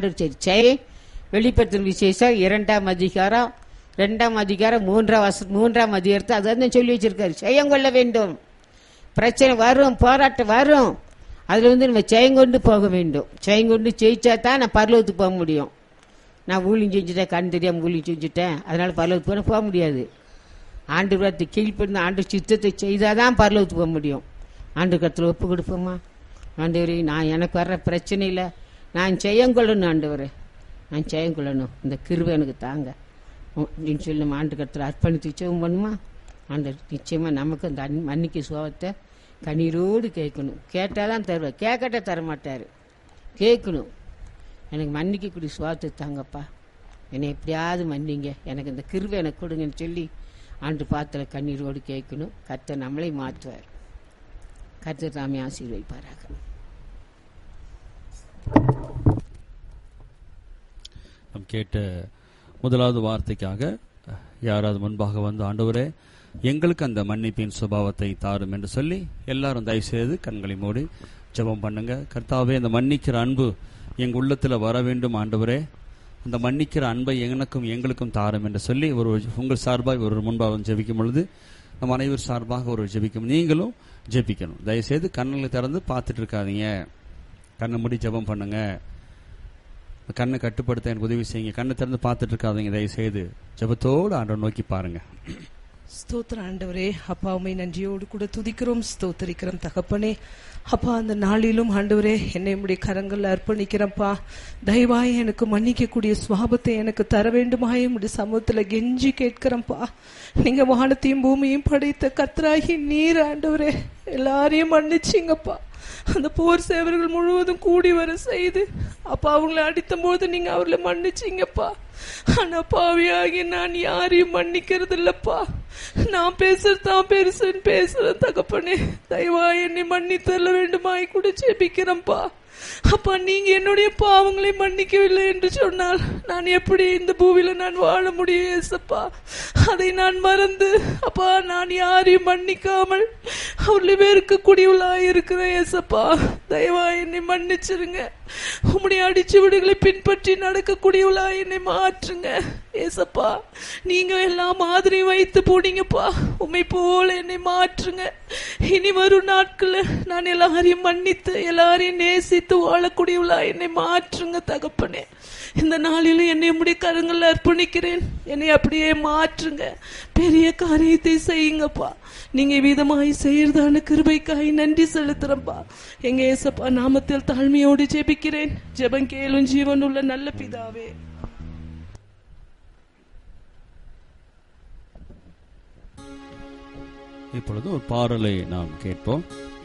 ஆண்டு சரி சரி வெளிப்படுத்தும் விசேஷம் இரண்டாம் அதிகாரம் ரெண்டாம் அதிகாரம் மூன்றாம் வச மூன்றாம் அதிகாரத்தை அதான் சொல்லி வச்சிருக்காரு ஜெயம் கொள்ள வேண்டும் பிரச்சனை வரும் போராட்டம் வரும் அதுல வந்து நம்ம ஜெயங்கொண்டு போக வேண்டும் ஜெயங்கொண்டு ஜெயிச்சா தான் நான் பரலோகத்துக்கு போக முடியும் நான் ஊழியம் செஞ்சுட்டேன் கண் தெரியாம ஊழியம் செஞ்சுட்டேன் அதனால பரலோகத்துக்கு போனால் போக முடியாது ஆண்டு வார்த்தை கீழ்ப்படிந்து ஆண்டு சித்தத்தை செய்தால் தான் பரலோகத்துக்கு போக முடியும் ஆண்டு கருத்தில் ஒப்பு கொடுப்போமா ஆண்டவரே நான் எனக்கு வர்ற பிரச்சனையில் நான் ஜெயங்கொள்ளணும் ஆண்டவரே நான் ஜெயங்கொள்ளணும் இந்த கிருவை எனக்கு தாங்க அப்படின்னு சொல்லி நம்ம ஆண்டு கருத்தில் அர்ப்பணித்து ஜெபம் பண்ணுமா ஆண்டவர் நிச்சயமாக நமக்கு அந்த அன் மன்னிக்க சுபாவத்தை கண்ணீரோடு கேட்கணும் கேட்டால் தான் தருவார் கேட்கட்ட தரமாட்டார் கேட்கணும் எனக்கு மன்னிக்கக்கூடிய சுவாத்தை தாங்கப்பா என்னை எப்படியாவது மன்னிங்க எனக்கு இந்த கிருவை எனக்கு கொடுங்கன்னு சொல்லி ஆண்டு பாத்திர கண்ணீரோடு கேட்கணும் கத்தை நம்மளை மாற்றுவார் கர்த்தர் தாமே ஆசீர்வதிப்பாராக நாம் கேட்ட முதலாவது வார்த்தைக்காக யாராவது முன்பாக வந்து ஆண்டவரே எங்களுக்கு அந்த மன்னிப்பின் சுபாவத்தை தாரும் என்று சொல்லி எல்லாரும் தயவு செய்து கண்களை மூடி ஜெபம் பண்ணுங்க கர்த்தாவே அந்த மன்னிக்கிற அன்பு எங்க உள்ளத்துல வர வேண்டும் ஆண்டவரே அந்த மன்னிக்கிற அன்பை எனக்கும் எங்களுக்கும் தாரும் என்று சொல்லி ஒரு உங்கள் சார்பாக ஒரு முன்பாக வந்து ஜெபிக்கும் பொழுது நம் அனைவர் சார்பாக ஒரு ஜெபிக்கும் நீங்களும் ஜெபிக்கணும் தயவுசெய்து கண்களை திறந்து பார்த்துட்டு இருக்காதீங்க கண்ணை மூடி ஜெபம் பண்ணுங்க கண்ணை கட்டுப்படுத்த எனக்கு உதவி செய்யுங்க கண்ணை திறந்து பார்த்துட்டு இருக்காதீங்க தயவு செய்து ஜெபத்தோடு ஆண்டவர் நோக்கி பாருங்க ஸ்தோத்திர ஆண்டவரே அப்பா உமை நன்றியோடு கூட துதிக்கிறோம் ஸ்தோத்தரிக்கிறோம் தகப்பனே அப்பா அந்த நாளிலும் ஆண்டவரே என்னை உடைய கரங்கள்ல அர்ப்பணிக்கிறப்பா தயவாய் எனக்கு மன்னிக்கக்கூடிய சுவாபத்தை எனக்கு தர வேண்டுமாய் உடைய சமூகத்துல கெஞ்சி கேட்கிறேன்ப்பா நீங்க வானத்தையும் பூமியும் படைத்த கத்ராகி நீர் ஆண்டவரே எல்லாரையும் மன்னிச்சிங்கப்பா அந்த போர் சேவர்கள் முழுவதும் கூடி வர செய்து அப்பா அவங்களை அடித்த போது நீங்க அவர்களை மன்னிச்சீங்கப்பா ஆனா பாவியாகி நான் யாரையும் மன்னிக்கிறது இல்லப்பா நான் பேசுறதான் பெருசுன்னு பேசுறேன் தகப்பனே தயவா என்னை மன்னித்தள்ள வேண்டுமாய் கூட ஜெபிக்கிறேன்ப்பா அப்பா நீங்க என்னுடைய பாவங்களை மன்னிக்கவில்லை என்று சொன்னால் நான் எப்படி இந்த பூவில நான் வாழ முடியும் ஏசப்பா அதை நான் மறந்து அப்பா நான் யாரையும் மன்னிக்காமல் அவர்களை வெறுக்கக்கூடியவளாய் இருக்கிறேன் ஏசப்பா தயவா என்னை மன்னிச்சிருங்க உம்முடைய அடிச்சு விடுகளை பின்பற்றி நடக்கக்கூடியவளாய் என்னை மாற்றுங்க ஏசப்பா நீங்க எல்லாம் மாதிரி வைத்து போனீங்கப்பா உண்மை போல என்னை மாற்றுங்க இனி வரும் நாட்கள்ல நான் எல்லாரையும் மன்னித்து எல்லாரையும் நேசித்து வாழக்கூடியவளா என்னை மாற்றுங்க தகப்பனே இந்த நாளிலும் என்னை உடைய கரங்கள் அர்ப்பணிக்கிறேன் என்னை அப்படியே மாற்றுங்க பெரிய காரியத்தை செய்யுங்கப்பா நீங்க விதமாய் செய்யறதான கிருபைக்காய் நன்றி செலுத்துறப்பா எங்க ஏசப்பா நாமத்தில் தாழ்மையோடு ஜெபிக்கிறேன் ஜெபம் கேளும் ஜீவன் உள்ள நல்ல பிதாவே இப்பொழுது ஒரு பாடலை நாம் கேட்போம்